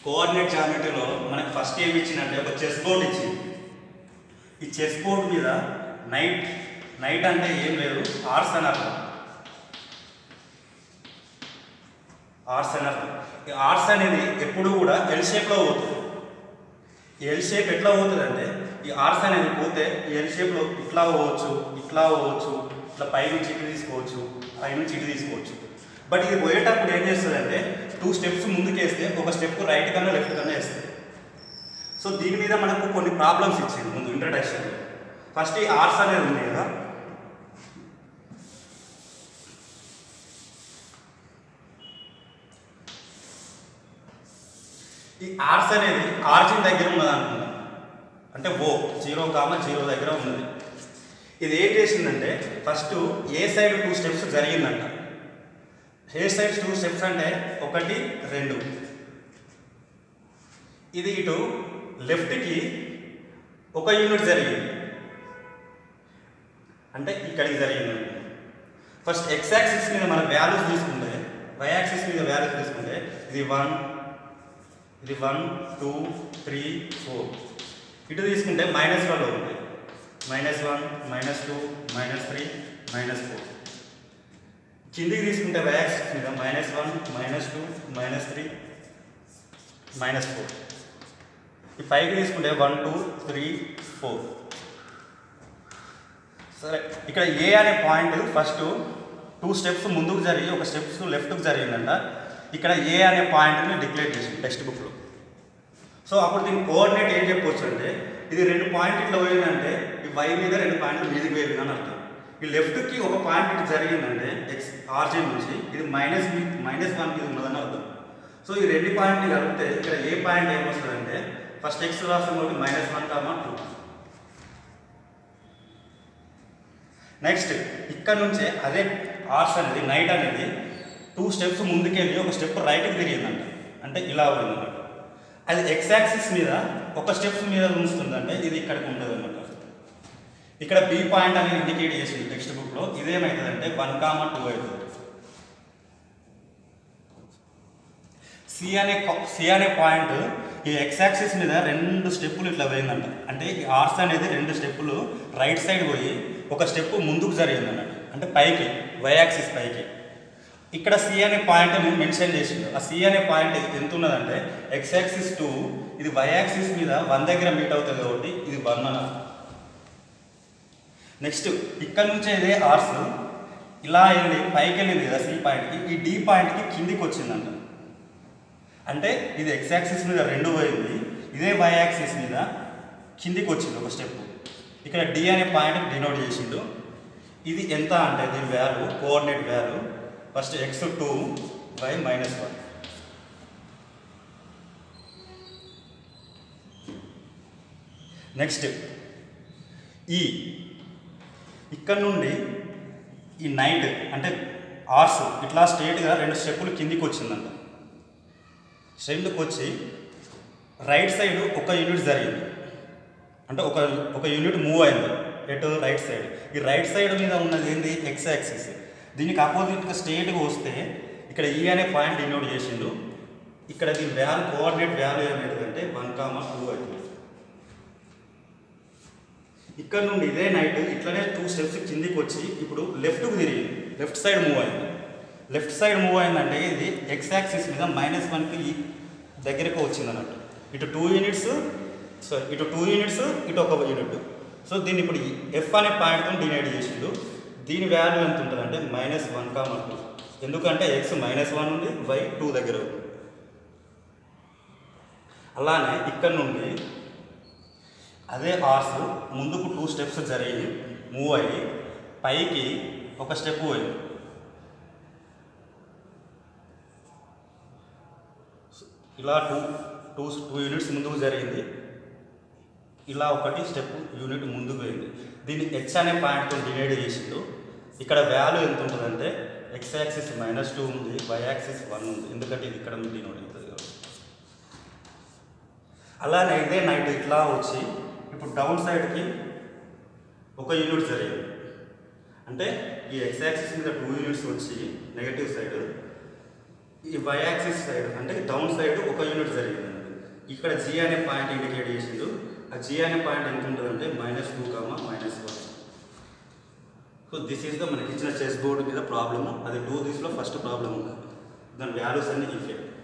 coordinate జామెట్రీలో మనకి first ఏమి ఇచ్చిందంటే ఒక చెస్ బోర్డ్ ఇచ్చింది ఈ చెస్ బోర్డ్ మీద నైట్ నైట్ అంటే ఏం లేదు ఆర్స్ అని అర్థం ఆర్స్ అని అర్థం ఈ ఆర్స్ అనేది ఎప్పుడు కూడా ఎల్ షేప్లో పోతుంది ఈ ఎల్ షేప్ ఎట్లా పోతుంది అంటే ఈ ఆర్స్ అనేది పోతే ఈ ఎల్ షేప్లో ఇట్లా పోవచ్చు ఇట్లా పోవచ్చు ఇట్లా పై నుంచి ఇటు తీసుకోవచ్చు పై నుంచి ఇటు తీసుకోవచ్చు బట్ ఇది పోయేటప్పుడు ఏం చేస్తుంది అంటే టూ స్టెప్స్ ముందుకేస్తే ఒక స్టెప్ రైట్ కన్నా లెఫ్ట్ కన్నా వేస్తుంది సో దీని మీద మనకు కొన్ని ప్రాబ్లమ్స్ ఇచ్చింది ముందు ఇంట్రడక్షన్ ఫస్ట్ ఈ ఆర్స్ అనేది ఉంది కదా ఈ ఆర్స్ అనేది ఆర్జిన్ దగ్గర ఉన్నది అనుకుందాం అంటే ఓ జీరో కామ జీరో దగ్గర ఉన్నది ఇది ఏం చేసిందంటే first A side two steps జరిగిందంట ఏ సైడ్ టూ స్టెప్స్ అంటే ఒకటి రెండు ఇది ఇటు లెఫ్ట్కి ఒక యూనిట్ జరిగింది అంటే ఇక్కడికి జరిగింది ఫస్ట్ ఎక్స్ యాక్సిస్ మీద మన వాల్యూస్ తీసుకుంటే వై యాక్సిస్ మీద వాల్యూస్ తీసుకుంటే ఇది వన్ ఇది వన్ టూ త్రీ ఫోర్ ఇటు తీసుకుంటే మైనస్ వన్లో ఉంది minus one minus two minus three minus four కిందికి తీసుకుంటే వై యాక్సిస్ మీద minus one minus two minus three minus four ఈ పైకి తీసుకుంటే వన్ టూ త్రీ ఫోర్ సరే ఇక్కడ ఏ అనే పాయింట్ ఫస్ట్ టూ స్టెప్స్ ముందుకు జరిగి ఒక స్టెప్స్ లెఫ్ట్కి జరిగిందంట ఇక్కడ ఏ అనే పాయింట్ని డిక్లేర్ చేసింది టెక్స్ట్ బుక్లో సో అప్పుడు దీని కోఆర్డినేట్ ఏం చెప్పొచ్చు అంటే ఇది రెండు పాయింట్ ఇట్లా పోయిందంటే ఈ వై మీద రెండు పాయింట్లు మీదికి పోయింది అని అర్థం ఈ లెఫ్ట్కి ఒక పాయింట్ ఇటు జరిగిందంటే ఎక్స్ ఆర్జిన్ నుంచి ఇది మైనస్ మైనస్ వన్ మీద ఉన్నదని అర్థం సో ఈ రెండు పాయింట్ని కలిపితే ఇక్కడ ఏ పాయింట్ ఏమొస్తుందంటే ఫస్ట్ ఎక్స్ రాష్ట్రం ఒకటి minus one comma two next ఇక్కడ నుంచే అదే ఆర్స్ అనేది నైట్ అనేది టూ స్టెప్స్ ముందుకెళ్ళి ఒక స్టెప్ రైట్కి తిరిగిందంట అంటే ఇలా పోయిందన్నమాట అది ఎక్స్ యాక్సిస్ మీద ఒక స్టెప్స్ మీద ఉంచుతుందంటే ఇది ఇక్కడికి ఉంటుంది అనమాట ఇక్కడ బి పాయింట్ అనేది ఇండికేట్ చేసింది టెక్స్ట్ బుక్లో ఇదేమవుతుందంటే వన్ కామా టూ అవుతుంది సి అనే సి అనే పాయింట్ ఈ ఎక్స్ యాక్సిస్ మీద రెండు స్టెప్పులు ఇట్లా పోయిందంట అంటే ఈ ఆర్స్ అనేది రెండు స్టెప్పులు రైట్ సైడ్ పోయి ఒక స్టెప్ ముందుకు జరిగిందన్నట్టు అంటే పైకి వై యాక్సిస్ పైకి ఇక్కడ సి అనే పాయింట్ నేను మెన్షన్ చేసిండు ఆ సి అనే పాయింట్ ఎంత ఉన్నదంటే ఎక్స్ యాక్సిస్ టూ ఇది వై యాక్సిస్ మీద వన్ దగ్గర మీట్ అవుతుంది కాబట్టి ఇది వన్ అని నెక్స్ట్ ఇక్కడ నుంచే ఇదే ఆర్స్ ఇలా వెళ్ళి పైకి వెళ్ళింది కదా సి పాయింట్కి ఈ డి పాయింట్కి కిందికి వచ్చిందంట అంటే ఇది ఎక్స్ యాక్సిస్ మీద రెండు పోయింది ఇదే వై యాక్సిస్ మీద కిందికి వచ్చింది ఒక స్టెప్ ఇక్కడ డి అనే పాయింట్ డినోట్ చేసిండు ఇది ఎంత అంటే దీని value coordinate value first X two Y minus one next ఈ ఇక్కడ నుండి ఈ నైట్ అంటే ఆర్స్ ఇట్లా స్ట్రేట్గా రెండు స్టెప్పులు కిందికి వచ్చిందంట స్ట్రెండ్కి వచ్చి రైట్ సైడ్ ఒక యూనిట్ జరిగింది అంటే ఒక ఒక యూనిట్ మూవ్ అయింది ఎటు రైట్ సైడ్ ఈ రైట్ సైడ్ మీద ఉన్నది ఏంది ఎక్స్ యాక్సిస్ దీనికి అపోజిట్గా స్ట్రేట్గా వస్తే ఇక్కడ ఈ అనే పాయింట్ డినోట్ చేసిండు ఇక్కడ దీని వాల్యూ కోఆర్డినేట్ వాల్యూ ఏమైందంటే వన్ కామా టూ అవుతుంది ఇక్కడ నుండి ఇదే నైట్ ఇట్లనే టూ స్టెప్స్ కిందికి వచ్చి ఇప్పుడు లెఫ్ట్కి తిరిగి లెఫ్ట్ సైడ్ మూవ్ అయింది లెఫ్ట్ సైడ్ మూవ్ అయిందంటే ఇది ఎక్స్ యాక్సిస్ మీద మైనస్ వన్కి దగ్గరకు వచ్చింది అన్నట్టు ఇటు టూ యూనిట్స్ సో ఇటు టూ యూనిట్స్ ఇటు ఒక యూనిట్ సో దీన్ని ఇప్పుడు ఎఫ్ అనే పాయింట్తో డినైడ్ చేసిండు దీని వాల్యూ ఎంత ఉంటుంది అంటే మైనస్ వన్ కామా టూ ఎందుకంటే ఎక్స్ మైనస్ వన్ ఉంది వై టూ దగ్గర ఉంది అలానే ఇక్కడ నుండి అదే ఆర్స్ ముందుకు టూ స్టెప్స్ జరిగి మూవ్ అయ్యి పైకి ఒక స్టెప్ పోయింది ఇలా టూ టూ టూ యూనిట్స్ ముందుకు జరిగింది ఇలా ఒకటి స్టెప్ యూనిట్ ముందుకు పోయింది దీన్ని హెచ్ అనే పాయింట్తో డివైడ్ చేసిండు ఇక్కడ వాల్యూ ఎంత ఉంటుందంటే ఎక్స్ యాక్సిస్ మైనస్ టూ ఉంది వై యాక్సిస్ వన్ ఉంది ఎందుకంటే ఇది ఇక్కడ డినోట్ అవుతుంది కాబట్టి అలానే ఇదే నైట్ ఇట్లా వచ్చి ఇప్పుడు డౌన్ సైడ్కి ఒక యూనిట్ జరిగింది అంటే ఈ ఎక్స్ యాక్సిస్ మీద టూ యూనిట్స్ వచ్చి నెగటివ్ సైడ్ ఈ వై యాక్సిస్ సైడ్ అంటే డౌన్ సైడ్ ఒక యూనిట్ జరిగింది ఇక్కడ జీ అనే పాయింట్ ఇండికేట్ చేసిండు ఆ జీ అనే పాయింట్ ఎంత ఉంటుందంటే minus two comma minus one so this is the మనకి ఇచ్చిన చెస్ బోర్డు మీద ప్రాబ్లము అది టూ దిస్లో ఫస్ట్ ప్రాబ్లం ఉంది దాని వాల్యూస్ అన్ని ఇఫెక్ట్